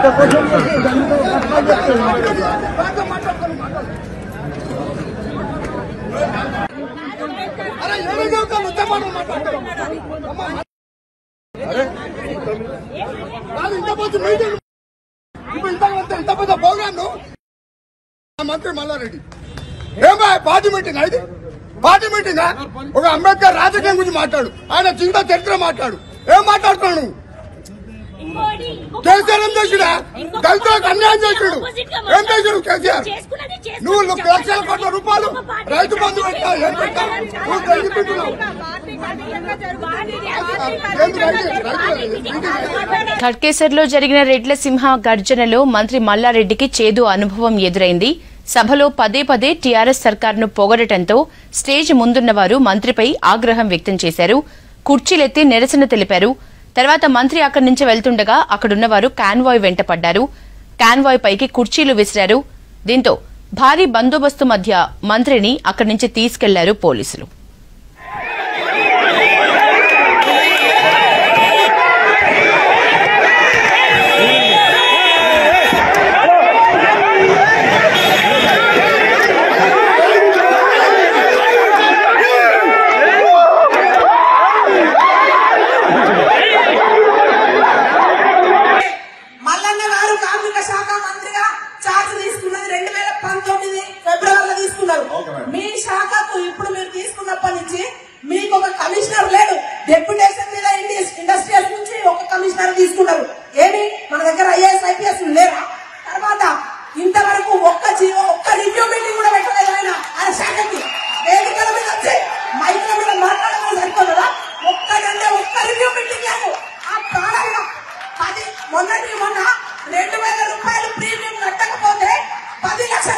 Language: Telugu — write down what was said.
అరే ఏడు నిమిషాలు ఉత్తమానం మాట్లాడతారు అమ్మా, అరే కాదు ఇంత పెద్ద మీటింగ్ ఇప్పుడు ఇంత పెద్ద ఇంత పెద్ద ప్రోగ్రామ్ మంత్రి మల్లారెడ్డి ఏమా పార్టీ మీటింగ్ ఇది పార్టీ మీటింగ్ ఒక అంబేద్కర్ రాజకీయం గురించి మాట్లాడు ఆయన చింత చరిత్ర మాట్లాడు ఏం మాట్లాడుతున్నావు నువ్వు ఇంకోటి, ఇంకొక- కేసీఆర్ ఏం చేసిడా ఇంకొక దళితులకు అన్యాయం చేసిడు opposite గా ఏం చేసిడు కేసీఆర్ చేసుకున్నది చేసుకున్నది నువ్వు చెప్పండి. లక్షల కోట్ల రూపాయలు ఇంకొక పార్టీ రైతు బంధు పెట్టా ఏం పెట్టా నువ్వు తెలియకుంటున్నావు ఖడ్కేసర్లో జరిగిన రెడ్ల సింహ గర్జనలో మంత్రి మల్లారెడ్డికి చేదు అనుభవం ఎదురైంది సభలో పదే పదే టీఆర్ఎస్ సర్కార్ను పొగడటంతో స్టేజ్ ముందున్నవారు మంత్రిపై ఆగ్రహం వ్యక్తం చేశారు కుర్చీలెత్తి నిరసన తెలిపారు తర్వాత మంత్రి అక్కడి నుంచి వెళ్తుండగా అక్కడున్నవారు కాన్వాయ్ వెంట పడ్డారు కాన్వాయ్ పైకి కుర్చీలు విసిరారు దీంతో భారీ బందోబస్తు మధ్య మంత్రిని అక్కడి నుంచి తీసుకెళ్లారు పోలీసులు మల్లన్న గారు కార్మిక శాఖ మంత్రిగా చార్జ్ తీసుకున్నది రెండు వేల పంతొమ్మిది ఫిబ్రవరిలో తీసుకున్నారు మీ శాఖకు ఇప్పుడు మీరు తీసుకున్నప్పటి నుంచి మీకు ఒక కమిషనర్ లేడు డెప్యుటేషన్ మీద ఇండస్- ఇండస్ట్రియల్ నుంచి ఒక కమిషనర్ తీసుకున్నారు ఏమి మన దగ్గర ఐఏఎస్ ఐపీఎస్ లేరా తర్వాత ఇంతవరకు ఒక్క జీవో ఒక్క రివ్యూ మీటింగ్ కూడా పెట్టలేదు ఆయన ఆయన శాఖకి వేదికల మీద వచ్చి మైకుల మీద మాట్లాడడం సరిపోతుందా ఒక్కడంటే ఒక్క రివ్యూ మీటింగ్ లేదు ఆ ప్రాణంగా పది మొన్నటి మొన్న రెండు వేల రూపాయలు ప్రీమియం కట్టకపోతే పది లక్షల